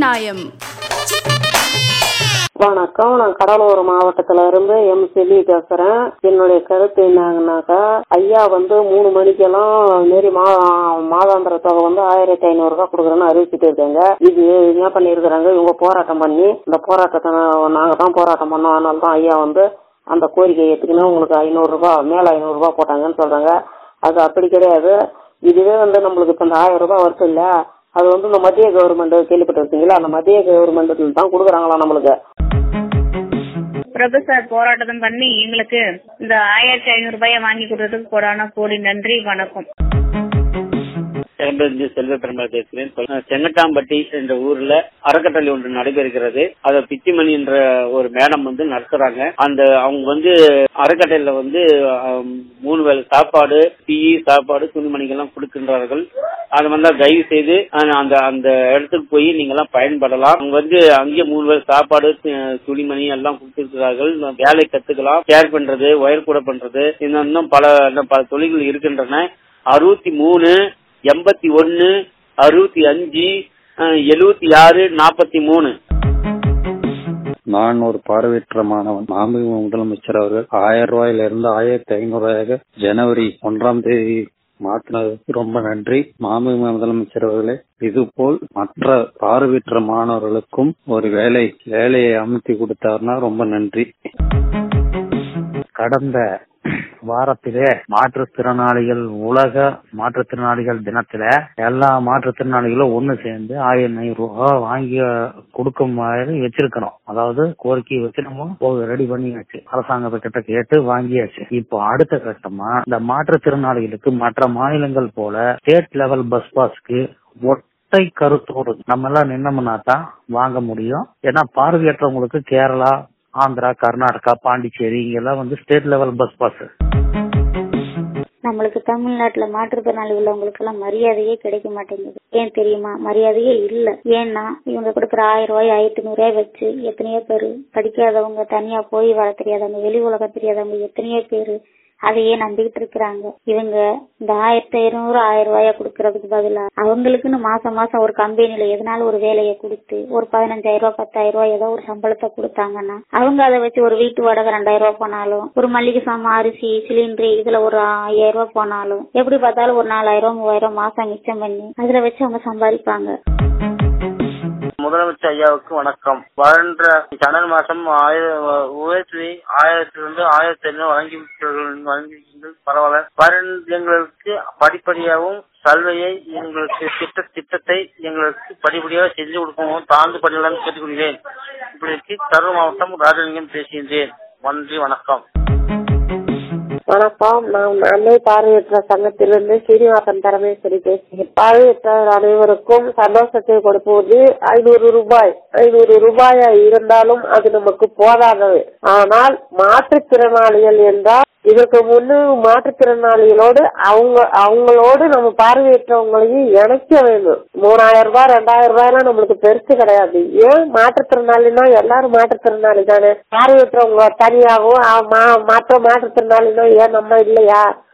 நியாயம் வணக்கம் நான் கடலூர் மாவட்டத்துல இருந்து எம் செல்வி பேசுறேன் என்னுடைய கருத்து என்னங்கன்னாக்கா ஐயா வந்து மூணு மணிக்கெல்லாம் மாரி மா மாதாந்திர தொகை வந்து ஆயிரத்தி ஐநூறு ரூபாய் கொடுக்குறேன்னு அறிவிச்சுட்டு இருக்காங்க இது என்ன பண்ணிருக்கிறாங்க இவங்க போராட்டம் பண்ணி இந்த போராட்டத்தை நா- நாங்க தான் போராட்டம் பண்ணோம் அதனால தான் ஐயா வந்து அந்த கோரிக்கையை ஏத்துக்கணும் உங்களுக்கு ஐநூறு ரூபாய் மேல ஐநூறு ரூபாய் போட்டாங்கன்னு சொல்றாங்க அது அப்படி கிடையாது இதுவே வந்து நம்மளுக்கு இப்ப இந்த ஆயிரம் ரூபாய் வருது இல்ல அது வந்து இந்த மத்திய கவர்மெண்ட் கேள்விப்பட்டிருக்கீங்களா அந்த மத்திய கவர்மெண்ட்ல தான் கொடுக்குறாங்களா நம்மளுக்கு பிரபு சார் போராட்டம் பண்ணி எங்களுக்கு இந்த ஆயிரத்தி ஐநூறு ரூபாயை வாங்கி கொடுத்ததுக்கு கோடான கோடி நன்றி வணக்கம் என் செல்வ பெருமாள் பேசுகிறேன் சொல்~ செங்கட்டாம்பட்டி என்ற ஊர்ல அறக்கட்டளை ஒன்று நடைபெறுகிறது அதை பிச்சிமணி என்ற ஒரு மேடம் வந்து நடத்துறாங்க அந்த அவங்க வந்து அறக்கட்டளையில வந்து ஆம், மூணு வேளை சாப்பாடு டீ சாப்பாடு துணிமணிகள்லாம் கொடுக்கின்றார்கள் அது வந்து தயவு செய்து அஹ், அந்த அந்த இடத்துக்கு போய் நீங்க எல்லாம் பயன்படலாம் அவங்க வந்து அங்கேயே மூணு வேளை சாப்பாடு து- துணிமணி எல்லாம் கொடுத்திருக்கிறார்கள் வேலை கத்துக்கலாம் கேர் பண்றது ஒயர் கூட பண்றது இன்னும் இன்னும் பல இன்னும் பல தொழில்கள் இருக்கின்றன அறுபத்தி மூணு எண்பத்தி ஒன்னு அறுபத்தி அஞ்சு எழுபத்தி ஆறு நாற்பத்தி மூணு நான் ஒரு பார்வையற்ற மாணவன் மாண்புமிகு முதலமைச்சர் அவர்கள் ஆயிரம் ரூபாயில இருந்து ஆயிரத்தி ஐநூறு ரூபாயாக ஜனவரி ஒன்றாம் தேதி மாற்றினதுக்கு ரொம்ப நன்றி மாண்புமிகு முதலமைச்சர் அவர்களே இதுபோல் மற்ற பார்வையற்ற மாணவர்களுக்கும் ஒரு வேலை வேலையை அமைத்து கொடுத்தாருன்னா ரொம்ப நன்றி கடந்த வாரத்திலே மாற்றுத்திறனாளிகள் உலக மாற்றுத்திறனாளிகள் தினத்துல எல்லா மாற்றுத்திறனாளிகளும் ஒண்ணு சேர்ந்து ஆயிரம் ஐநூறு ரூபாய் வாங்கி கொடுக்கும் மாதிரி வச்சிருக்கணும் அதாவது கோரிக்கை வச்சு நம்ம ரெடி பண்ணியாச்சு அரசாங்கத்திட்ட கேட்டு வாங்கியாச்சு இப்போ அடுத்த கட்டமா இந்த மாற்றுத்திறனாளிகளுக்கு மற்ற மாநிலங்கள் போல ஸ்டேட் லெவல் பஸ் பாஸ்க்கு ஒற்றை கருத்தோடு நம்ம எல்லாம் நின்னோம்னா தான் வாங்க முடியும் ஏன்னா பார்வையற்றவங்களுக்கு கேரளா ஆந்திரா கர்நாடகா பாண்டிச்சேரி இங்கெல்லாம் வந்து ஸ்டேட் லெவல் பஸ் பாஸ் நம்மளுக்கு தமிழ்நாட்டுல மாற்றுத்திறனாளி உள்ளவங்களுக்கு எல்லாம் மரியாதையே கிடைக்க மாட்டேங்குது ஏன் தெரியுமா மரியாதையே இல்ல ஏன்னா இவங்க கொடுக்குற ஆயிரம் ரூபாய் ஆயிரத்தி நூறு ரூபாய் வச்சு எத்தனையோ பேரு படிக்காதவங்க தனியா போய் வர தெரியாதவங்க வெளி உலகம் தெரியாதவங்க எத்தனையோ பேரு அதையே நம்பிக்கிட்டு இருக்கிறாங்க இவங்க இந்த ஆயிரத்தி ஐநூறு ஆயிரம் ரூபாய கொடுக்கறதுக்கு பதிலா அவங்களுக்குன்னு மாசம் மாசம் ஒரு கம்பெனில எதனால ஒரு வேலையை கொடுத்து ஒரு பதினஞ்சாயிரம் ரூபாய் பத்தாயிரம் ரூபாய் ஏதோ ஒரு சம்பளத்தை கொடுத்தாங்கன்னா அவங்க அதை வச்சு ஒரு வீட்டு வாடகை ரெண்டாயிரம் ரூபாய் போனாலும் ஒரு மல்லிகை சாமான் அரிசி சிலிண்டர் இதுல ஒரு ஐயாயிரம் ரூபாய் போனாலும் எப்படி பார்த்தாலும் ஒரு நாலாயிரம் மூவாயிரம் மாசம் மிச்சம் பண்ணி அதுல வச்சு அவங்க சம்பாதிப்பாங்க முதலமைச்சர் ஐயாவுக்கு வணக்கம் வருகின்ற ஜனவரி மாதம் உயர்த்தி ஆயிரத்திலிருந்து ஆயிரத்தி ஐநூறு வழங்கி வழங்கி பரவாயில்ல வருகின்ற எங்களுக்கு படிப்படியாகவும் சல்வையை எங்களுக்கு திட்ட திட்டத்தை எங்களுக்கு படிப்படியாக செஞ்சு கொடுக்கவும் தாழ்ந்து பணியுடன் கேட்டுக்கொள்கிறேன் இப்படிக்கு கரூர் மாவட்டம் ராஜலிங்கம் பேசுகின்றேன் நன்றி வணக்கம் வணக்கம் நான் அன்னை பார்வையற்ற சங்கத்திலிருந்து சீனிவாசன் பரமேஸ்வரி பேசுகிறேன் பார்வையற்ற அனைவருக்கும் சந்தோஷத்தை கொடுப்பது ஐநூறு ரூபாய் ஐநூறு ரூபாயா இருந்தாலும் அது நமக்கு போதாதது ஆனால் மாற்றுத்திறனாளிகள் என்றால் இதற்கு முன்னு மாற்றுத்திறனாளிகளோடு அவங்க அவங்களோடு நம்ம பார்வையற்றவங்களையும் இணைக்க வேண்டும் மூணாயிரம் ரூபாய் ரெண்டாயிரம் ரூபாய்லாம் நம்மளுக்கு பெருசு கிடையாது ஏன் மாற்றுத்திறனாளினா எல்லாரும் மாற்றுத்திறனாளி தானே பார்வையற்றவங்க தனியாகவும் மற்ற மாற்றுத்திறனாளினா ஏன் நம்ம இல்லையா